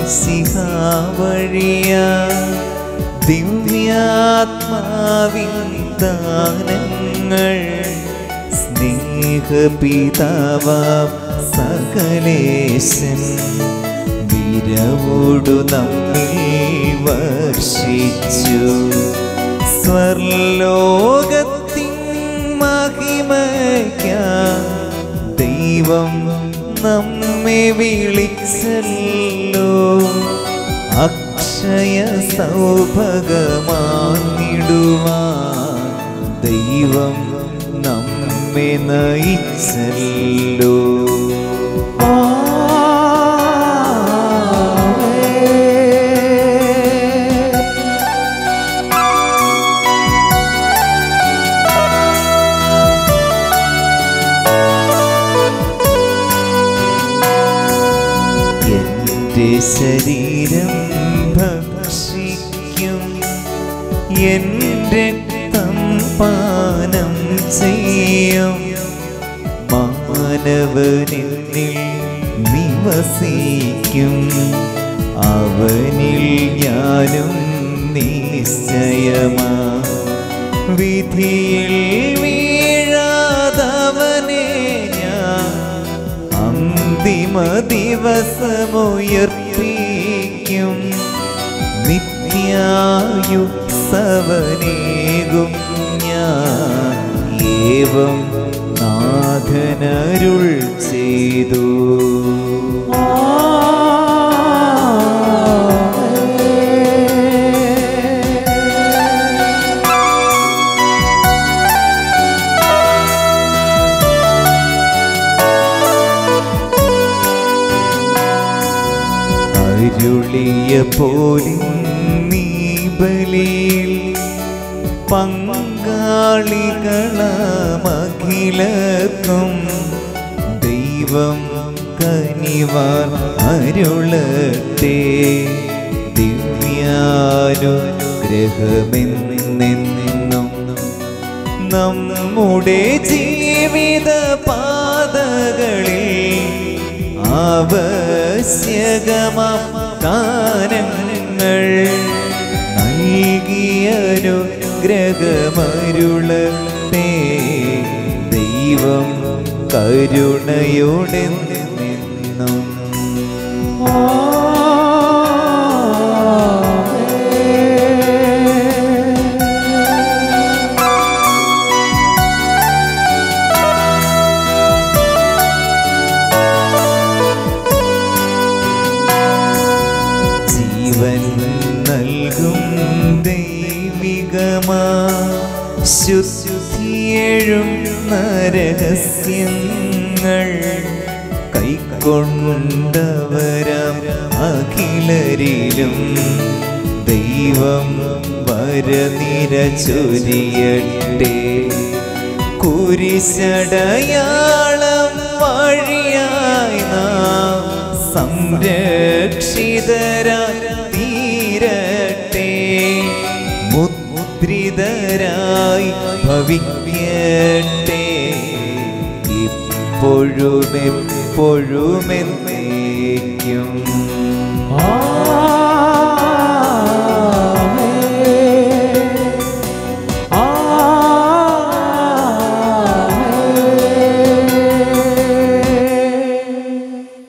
മിശിഹാവഴിയ ദിവ്യാത്മാവിൻ ദാനങ്ങൾ സ്നേഹപിതാവാം സകലേശൻ വിരവോടു നമ്മിൽ വർഷിച്ചു സ്വർലോകത്തിൻ മഹിമയ്ക്കാം ദൈവം നമ്മെ വിളിച്ചല്ലോ അക്ഷയ സൗഭഗമാണിടുവാൻ ദൈവം നമ്മെ നയിച്ചല്ലോ എന്റെ ശരീരം ഭക്ഷിക്കും എന്റെ രക്തം പാനം ചെയ്യും മാനവനെന്നിൽ നിവസിക്കും അവനിൽ ഞാനും നിശ്ചയമാ വിധിയിൽ വീഴാതവനെ ഞാൻ അന്തിമ ദിവസമുയർപ്പിക്കും നിത്യായു സവനേകും ഞാൻ ഏവം നാഥനരുൾ ചെയ്തു അരുളിയ പോലെ നീ ബലിയിൽ പങ്കാളികളമഖിലർക്കും ദൈവം കനിവാർ അരുളട്ടെ ദിവ്യാനുഗ്രഹമെന്നെന്നും നമ്മുടെ ജീവിത പാതകളിൽ ആവശ്യകമാം ദാനങ്ങൾ നൽകിയനുഗ്രഹമരുളട്ടെ ദൈവം കരുണയോടെ നിന്നും ജീവൻ നൽകും ദൈവികമാ ശുദ്ധിയേഴും നരഹസ്യങ്ങൾ കൈക്കൊണ്ടവരാം അഖിലരിലും ദൈവം വരനിര ചൊരിയട്ടെ കുരിശടയാളം വഴിയായി നാം സംരക്ഷിതരായി തീരട്ടെ മുദ്രിതരായി ഭവിക്കട്ടെ ഇപ്പോഴും എപ്പോഴും എന്നേക്കും